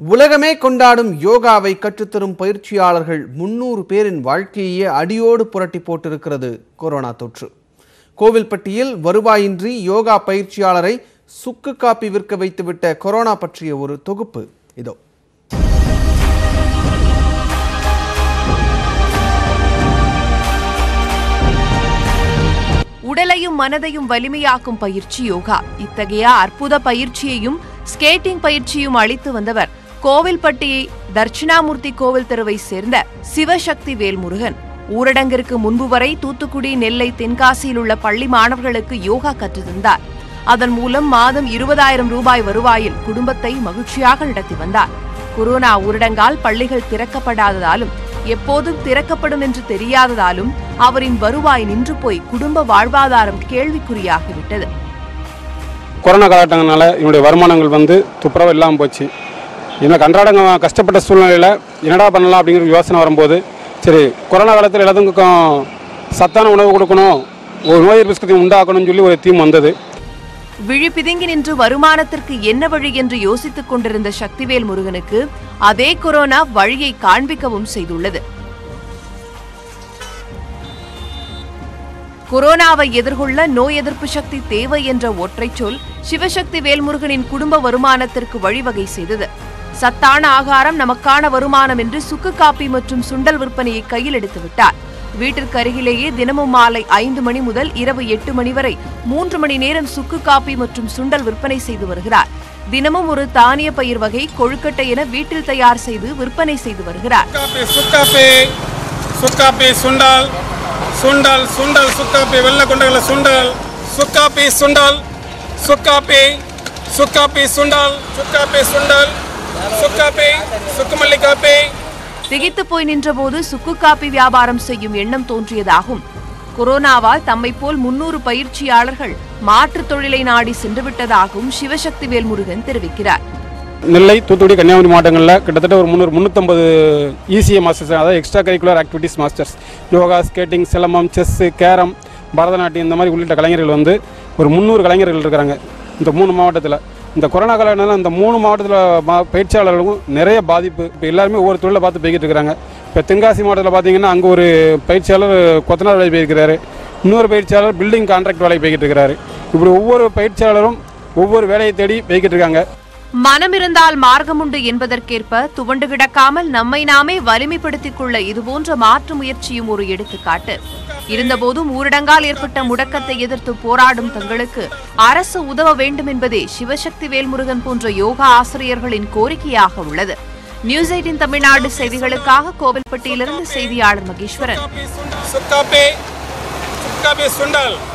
உலகமே கொண்டாடும் யோகாவை கற்றுத்தரும் பயிற்சியாளர்கள் முன்னூறு பேரின் வாழ்க்கையே அடியோடு புரட்டி போட்டிருக்கிறது கொரோனா தொற்று கோவில்பட்டியில் வருவாயின்றி யோகா பயிற்சியாளரை சுக்கு காப்பி விற்க வைத்துவிட்ட கொரோனா பற்றிய ஒரு தொகுப்பு இதோ உடலையும் மனதையும் வலிமையாக்கும் பயிற்சி யோகா இத்தகைய அற்புத பயிற்சியையும் ஸ்கேட்டிங் பயிற்சியும் அளித்து வந்தவர் கோவில்பட்டியை தட்சிணாமூர்த்தி கோவில் தெருவை சேர்ந்த சிவசக்தி வேல்முருகன் ஊரடங்கிற்கு முன்பு வரை தூத்துக்குடி நெல்லை தென்காசியில் உள்ள பள்ளி மாணவர்களுக்கு யோகா கற்றுத்தந்தார் அதன் மூலம் மாதம் இருபதாயிரம் ரூபாய் வருவாயில் குடும்பத்தை மகிழ்ச்சியாக நடத்தி வந்தார் கொரோனா ஊரடங்கால் பள்ளிகள் திறக்கப்படாததாலும் எப்போதும் திறக்கப்படும் என்று தெரியாததாலும் அவரின் வருவாய் நின்று போய் குடும்ப வாழ்வாதாரம் கேள்விக்குறியாகிவிட்டது கொரோனா காலகட்டங்களால என்னுடைய வருமானங்கள் வந்து துப்புரவாக இல்லாமல் போச்சு எனக்கு அன்றாடங்க கஷ்டப்பட்ட சூழ்நிலையில் என்னடா பண்ணலாம் அப்படிங்கிற யோசனை வரும்போது சரி கொரோனா காலத்தில் எல்லாத்துக்கும் சத்தான உணவு கொடுக்கணும் ஒரு நோய் எதிர்ப்பு சக்தி உண்டாக்கணும்னு சொல்லி ஒரு தீம் வந்தது விழி பிதுங்கி நின்று வருமானத்திற்கு என்ன வழி என்று யோசித்துக் கொண்டிருந்த சக்திவேல் முருகனுக்கு அதே கொரோனா வழியை காண்பிக்கவும் செய்துள்ளது கொரோனாவை எதிர்கொள்ள நோய் எதிர்ப்பு சக்தி தேவை என்ற ஒற்றைச் சொல் சிவசக்தி வேல்முருகனின் குடும்ப வருமானத்திற்கு வழிவகை செய்தது சத்தான ஆகாரம் நமக்கான வருமானம் என்று சுக்கு காப்பி மற்றும் சுண்டல் விற்பனையை கையில் எடுத்து விட்டார் வீட்டிற்கு அருகிலேயே தினமும் மாலை ஐந்து மணி முதல் இரவு எட்டு மணி வரை மூன்று மணி நேரம் சுக்கு காப்பி மற்றும் சுண்டல் விற்பனை செய்து வருகிறார் தினமும் ஒரு தானிய பயிர் வகை கொழுக்கட்டை என வீட்டில் தயார் செய்து விற்பனை செய்து வருகிறார் சுக்காப்பி சுக்காப்பி சுக்காப்பி சுண்டல் சுண்டல் சுண்டல் சுக்காப்பி வெள்ளை கொண்டைகள சுண்டல் சுக்காப்பி சுண்டல் சுக்காப்பி சுக்காப்பி சுண்டல் சுக்காப்பி சுண்டல் சுக்காப்பி சுக்குமல்லி காப்பி திகைத்து போய் நின்றபோது சுக்கு காப்பி வியாபாரம் செய்யும் எண்ணம் தோன்றியதாகும் கொரோனாவால் தம்மை போல் முன்னூறு பயிற்சியாளர்கள் மாற்றுத் தொழிலை நாடி சென்றுவிட்டதாகவும் சிவசக்தி வேல்முருகன் தெரிவிக்கிறார் நெல்லை தூத்துக்குடி கன்னியாகுமரி மாவட்டங்களில் கிட்டத்தட்ட ஒரு முந்நூறு முந்நூற்றம்பது இசிஏ மாஸ்டர்ஸ் அதாவது extra curricular activities masters yoga skating silambam chess carrom Bharatanatyam இந்த மாதிரி உள்ளிட்ட கலைஞர்கள் வந்து ஒரு முந்நூறு கலைஞர்கள் இருக்கிறாங்க இந்த மூணு மாவட்டத்தில் இந்த கொரோனா காலத்தில் இந்த மூணு மாவட்டத்தில் மா பயிற்சியாளர்களுக்கும் நிறைய பாதிப்பு இப்போ எல்லாருமே ஒவ்வொரு தொழிலை பார்த்து போய்கிட்டு இருக்கிறாங்க இப்போ தென்காசி மாவட்டத்தில் பார்த்தீங்கன்னா அங்கே ஒரு பயிற்சியாளர் கொத்தனார் வேலைக்கு போயிருக்கிறாரு இன்னொரு பயிற்சியாளர் பில்டிங் கான்ட்ராக்ட் வேலைக்கு போய்கிட்டு இருக்கிறாரு இப்படி ஒவ்வொரு பயிற்சியாளரும் ஒவ்வொரு வேலையை தேடி போய்கிட்டு இருக்காங்க மனம் இருந்தால் மார்க்கமுண்டு என்பதற்கேற்ப துவண்டு கிடக்காமல் நம்மை நாமே வலிமைப்படுத்திக் கொள்ள இதுபோன்ற மாற்று முயற்சியும் ஒரு எடுத்துக்காட்டு இருந்தபோதும் ஊரடங்கால் ஏற்பட்ட முடக்கத்தை எதிர்த்து போராடும் தங்களுக்கு அரசு உதவ வேண்டும் என்பதே சிவசக்தி வேல்முருகன் போன்ற யோகா ஆசிரியர்களின் கோரிக்கையாக உள்ளது நியூஸ் எயிட்டின் தமிழ்நாடு செய்திகளுக்காக கோவில்பட்டியிலிருந்து செய்தியாளர் மகேஸ்வரன் சுக்காப்பி சுக்காப்பி சுண்டல்